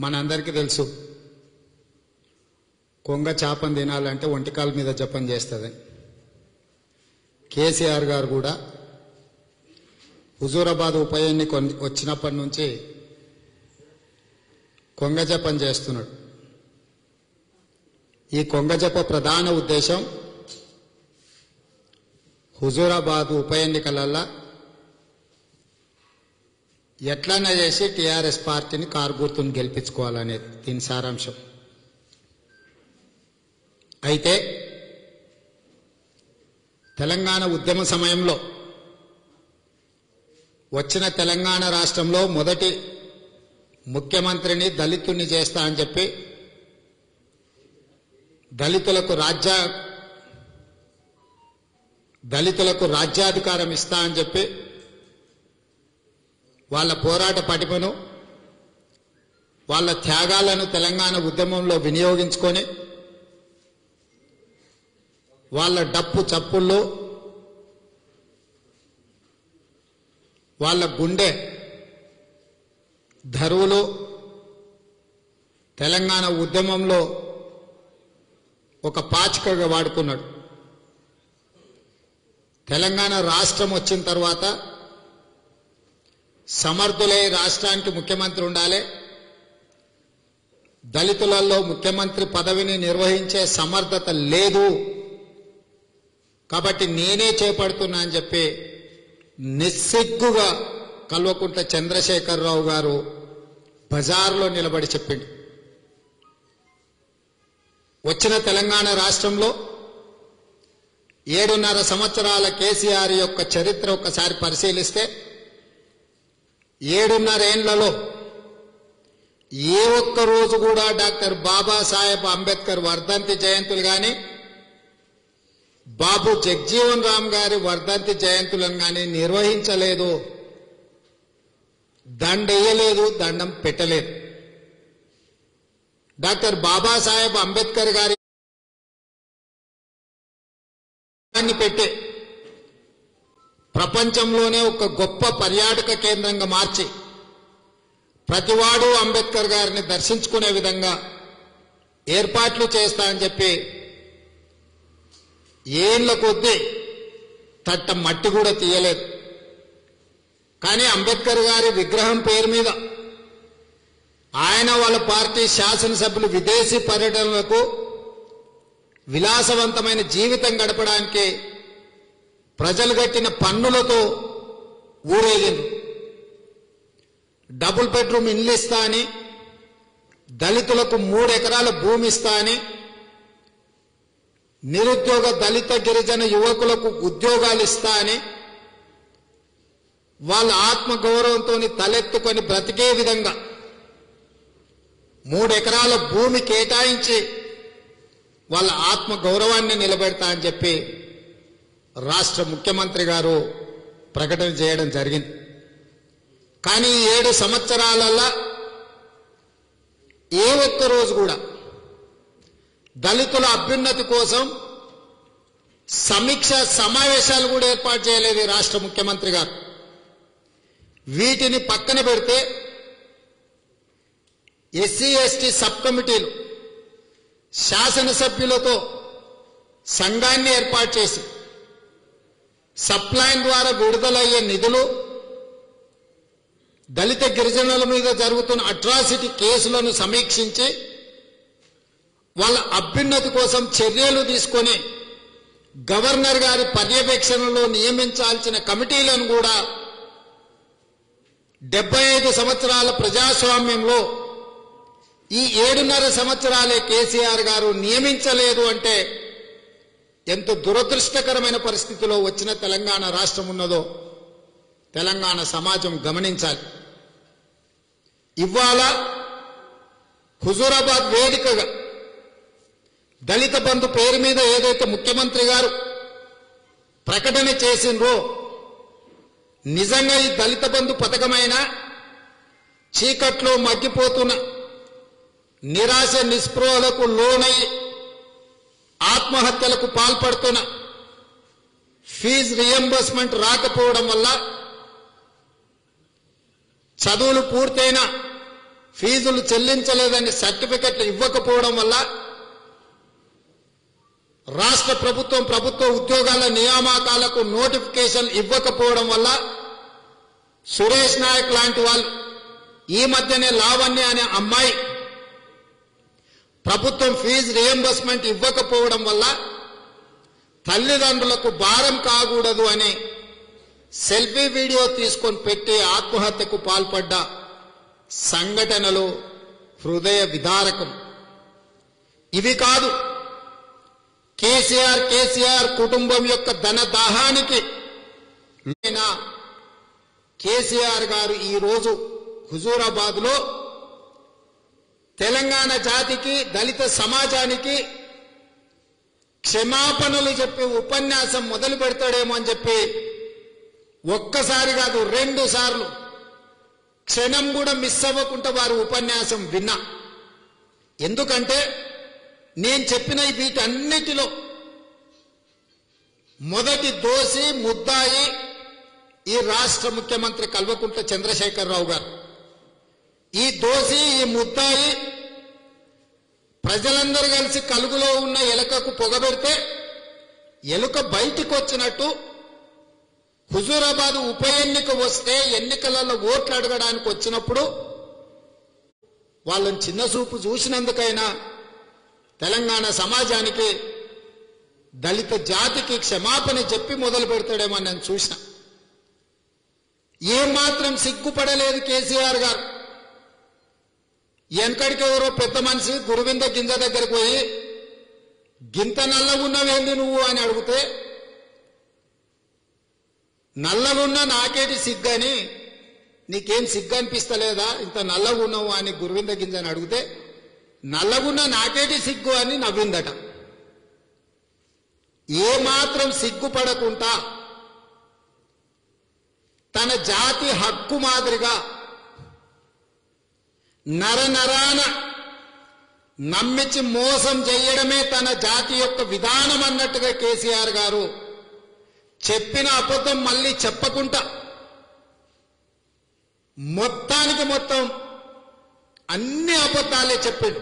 మనందరికీ తెలుసు కొంగ చేపను తినాలంటే ఒంటికాల మీద జపం చేస్తుంది కేసీఆర్ గారు కూడా హుజూరాబాద్ ఉప ఎన్నిక వచ్చినప్పటి నుంచి కొంగ జపం చేస్తున్నాడు ఈ కొంగ జప ప్రధాన ఉద్దేశం హుజూరాబాద్ ఉప ఎన్నికలల్లో ఎట్లన్నా చేసి టీఆర్ఎస్ పార్టీని కారు గుర్తుని గెలిపించుకోవాలనేది దీని సారాంశం అయితే తెలంగాణ ఉద్యమ సమయంలో వచ్చిన తెలంగాణ రాష్ట్రంలో మొదటి ముఖ్యమంత్రిని దళితుణ్ణి చేస్తా అని చెప్పి దళితులకు రాజ్య దళితులకు రాజ్యాధికారం ఇస్తా అని చెప్పి వాళ్ళ పోరాట పటిమను వాళ్ళ త్యాగాలను తెలంగాణ ఉద్యమంలో వినియోగించుకొని వాళ్ళ డప్పు చప్పుళ్ళు వాళ్ళ గుండె ధరువులు తెలంగాణ ఉద్యమంలో ఒక పాచికగా వాడుకున్నాడు తెలంగాణ రాష్ట్రం వచ్చిన తర్వాత సమర్థులై రాష్ట్రానికి ముఖ్యమంత్రి ఉండాలి దళితులలో ముఖ్యమంత్రి పదవిని నిర్వహించే సమర్థత లేదు కాబట్టి నేనే చేపడుతున్నా అని చెప్పి నిస్సిగ్గుగా కల్వకుంట్ల చంద్రశేఖరరావు గారు బజార్లో నిలబడి చెప్పిండు వచ్చిన తెలంగాణ రాష్ట్రంలో ఏడున్నర సంవత్సరాల కేసీఆర్ యొక్క చరిత్ర ఒకసారి పరిశీలిస్తే ఏడున్నరేండ్లలో ఏ ఒక్క రోజు కూడా డాక్టర్ బాబాసాహెబ్ అంబేద్కర్ వర్ధంతి జయంతులు గాని బాబు జగ్జీవన్ రామ్ గారి వర్ధంతి జయంతులను గాని నిర్వహించలేదు దండెయ్యలేదు దండం పెట్టలేదు డాక్టర్ బాబాసాహెబ్ అంబేద్కర్ గారి పెట్టి ప్రపంచంలోనే ఒక గొప్ప పర్యాటక కేంద్రంగా మార్చి ప్రతివాడు అంబేద్కర్ గారిని దర్శించుకునే విధంగా ఏర్పాట్లు చేస్తా అని చెప్పి ఏళ్ల కొద్దీ తట్ట మట్టి కూడా తీయలేదు కానీ అంబేద్కర్ గారి విగ్రహం పేరు మీద ఆయన వాళ్ళ పార్టీ శాసనసభ్యులు విదేశీ పర్యటనలకు విలాసవంతమైన జీవితం గడపడానికి ప్రజలు కట్టిన పన్నులతో ఊరేగింది డబుల్ బెడ్రూమ్ ఇల్లు ఇస్తా అని దళితులకు మూడు ఎకరాల భూమి ఇస్తా అని నిరుద్యోగ దళిత గిరిజన యువకులకు ఉద్యోగాలు ఇస్తా అని వాళ్ళ ఆత్మగౌరవంతో తలెత్తుకొని బ్రతికే విధంగా మూడు ఎకరాల భూమి కేటాయించి వాళ్ళ ఆత్మ గౌరవాన్ని నిలబెడతా అని చెప్పి రాష్ట్ర ముఖ్యమంత్రి గారు ప్రకటన చేయడం జరిగింది కానీ ఈ ఏడు సంవత్సరాలలో ఏ ఒక్క రోజు కూడా దళితుల అభ్యున్నతి కోసం సమీక్ష సమావేశాలు కూడా ఏర్పాటు చేయలేదు ఈ రాష్ట్ర ముఖ్యమంత్రి గారు వీటిని పక్కన పెడితే ఎస్సీ ఎస్టీ సబ్ కమిటీలు శాసనసభ్యులతో సంఘాన్ని ఏర్పాటు చేసి సప్లైన్ ద్వారా విడుదలయ్యే నిధులు దళిత గిరిజనుల మీద జరుగుతున్న అట్రాసిటీ కేసులను సమీక్షించి వాళ్ళ అభ్యున్నతి కోసం చర్యలు తీసుకొని గవర్నర్ గారి పర్యవేక్షణలో నియమించాల్సిన కమిటీలను కూడా డెబ్బై ఐదు సంవత్సరాల ప్రజాస్వామ్యంలో ఈ ఏడున్నర సంవత్సరాలే కేసీఆర్ గారు నియమించలేదు అంటే ఎంత దురదృష్టకరమైన పరిస్థితిలో వచ్చిన తెలంగాణ రాష్ట్రం ఉన్నదో తెలంగాణ సమాజం గమనించాలి ఇవాళ హుజూరాబాద్ వేదికగా దళిత బంధు పేరు మీద ఏదైతే ముఖ్యమంత్రి గారు ప్రకటన చేసిండ్రో నిజంగా ఈ దళిత బంధు పథకమైన చీకట్లో మగ్గిపోతున్న నిరాశ నిస్పృహలకు లోనై ఆత్మహత్యలకు పాల్పడుతున్న ఫీజు రియంబర్స్మెంట్ రాకపోవడం వల్ల చదువులు పూర్తయిన ఫీజులు చెల్లించలేదని సర్టిఫికెట్లు ఇవ్వకపోవడం వల్ల రాష్ట్ర ప్రభుత్వం ప్రభుత్వ ఉద్యోగాల నియామకాలకు నోటిఫికేషన్ ఇవ్వకపోవడం వల్ల సురేష్ నాయక్ లాంటి వాళ్ళు ఈ మధ్యనే లావణ్య అనే అమ్మాయి ప్రభుత్వం ఫీజు రియంబర్స్మెంట్ ఇవ్వకపోవడం వల్ల తల్లిదండ్రులకు భారం కాకూడదు అని సెల్ఫీ వీడియో తీసుకొని పెట్టి ఆత్మహత్యకు పాల్పడ్డ సంఘటనలు హృదయ విదారకం ఇవి కాదు కేసీఆర్ కేసీఆర్ కుటుంబం యొక్క ధన దాహానికి అయినా కేసీఆర్ గారు ఈ రోజు హుజూరాబాద్ లో తెలంగాణ జాతికి దళిత సమాజానికి క్షమాపణలు చెప్పి ఉపన్యాసం మొదలు పెడతాడేమో అని చెప్పి ఒక్కసారి కాదు రెండు సార్లు క్షణం కూడా మిస్ అవ్వకుండా వారు ఉపన్యాసం విన్నా ఎందుకంటే నేను చెప్పిన వీటన్నిటిలో మొదటి దోషి ముద్దాయి ఈ రాష్ట్ర ముఖ్యమంత్రి కల్వకుంట్ల చంద్రశేఖరరావు గారు ఈ దోషి ఈ ముద్దాయి ప్రజలందరూ కలిసి కలుగులో ఉన్న ఎలుకకు పొగబెడితే ఎలుక బయటికి వచ్చినట్టు హుజూరాబాద్ ఉప ఎన్నిక వస్తే ఎన్నికలలో ఓట్లు అడగడానికి వచ్చినప్పుడు వాళ్ళని చిన్న చూపు చూసినందుకైనా తెలంగాణ సమాజానికి దళిత జాతికి క్షమాపణ చెప్పి మొదలు పెడతాడేమో నేను చూసిన ఏమాత్రం సిగ్గుపడలేదు కేసీఆర్ గారు వెనకడికి ఎవరో పెద్ద మనిషి గురువింద గింజ దగ్గరికి పోయి గింత నల్లగున్నావేంది నువ్వు అని అడిగితే నల్లగున్న నాకేటి సిగ్గని నీకేం సిగ్గు అనిపిస్తలేదా ఇంత నల్లగున్నావు అని గురువింద గింజ అని అడిగితే నల్లగున్న నాకేటి సిగ్గు అని నవ్విందట ఏమాత్రం సిగ్గుపడకుండా తన జాతి హక్కు మాదిరిగా నరనరాన నమ్మించి మోసం చేయడమే తన జాతి యొక్క విధానం అన్నట్టుగా కేసీఆర్ గారు చెప్పిన అబద్ధం మళ్ళీ చెప్పకుండా మొత్తానికి మొత్తం అన్ని అబద్ధాలే చెప్పాడు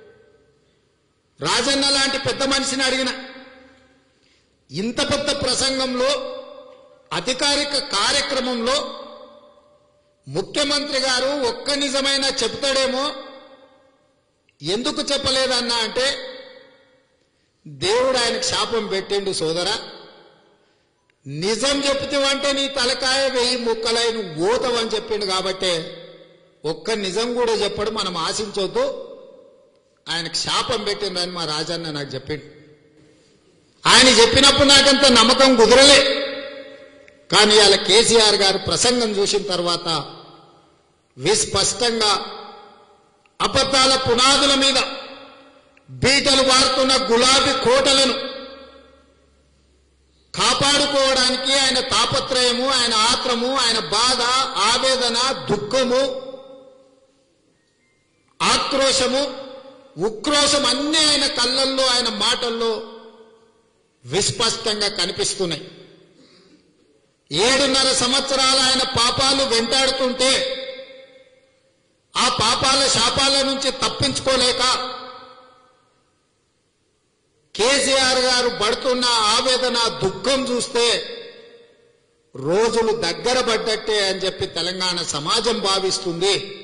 రాజన్న లాంటి పెద్ద మనిషిని అడిగిన ఇంత పెద్ద ప్రసంగంలో అధికారిక కార్యక్రమంలో ముఖ్యమంత్రి గారు ఒక్క నిజమైనా చెప్తాడేమో ఎందుకు చెప్పలేదన్నా అంటే దేవుడు ఆయనకు శాపం పెట్టిండు సోదరా నిజం చెప్తావంటే నీ తలకాయ వెయ్యి ముక్కలై నువ్వు ఓతవని చెప్పిండు కాబట్టి ఒక్క నిజం కూడా చెప్పడు మనం ఆశించొద్దు ఆయనకు శాపం పెట్టిందని మా రాజన్న నాకు చెప్పిండు ఆయన చెప్పినప్పుడు నాకంత నమ్మకం కుదరలే కానీ అలా కేసీఆర్ గారు ప్రసంగం చూసిన తర్వాత విస్పష్టంగా అబద్ధాల పునాదుల మీద బీటలు వారుతున్న గులాబీ కోటలను కాపాడుకోవడానికి ఆయన తాపత్రయము ఆయన ఆత్రము ఆయన బాధ ఆవేదన దుఃఖము ఆక్రోశము ఉక్రోశం అన్నీ ఆయన కళ్ళల్లో ఆయన మాటల్లో విస్పష్టంగా కనిపిస్తున్నాయి ఏడున్నర సంవత్సరాలు ఆయన పాపాలు వెంటాడుతుంటే ఆ పాపాల శాపాల నుంచి తప్పించుకోలేక కేసీఆర్ గారు పడుతున్న ఆవేదన దుఃఖం చూస్తే రోజులు దగ్గర పడ్డట్టే అని చెప్పి తెలంగాణ సమాజం భావిస్తుంది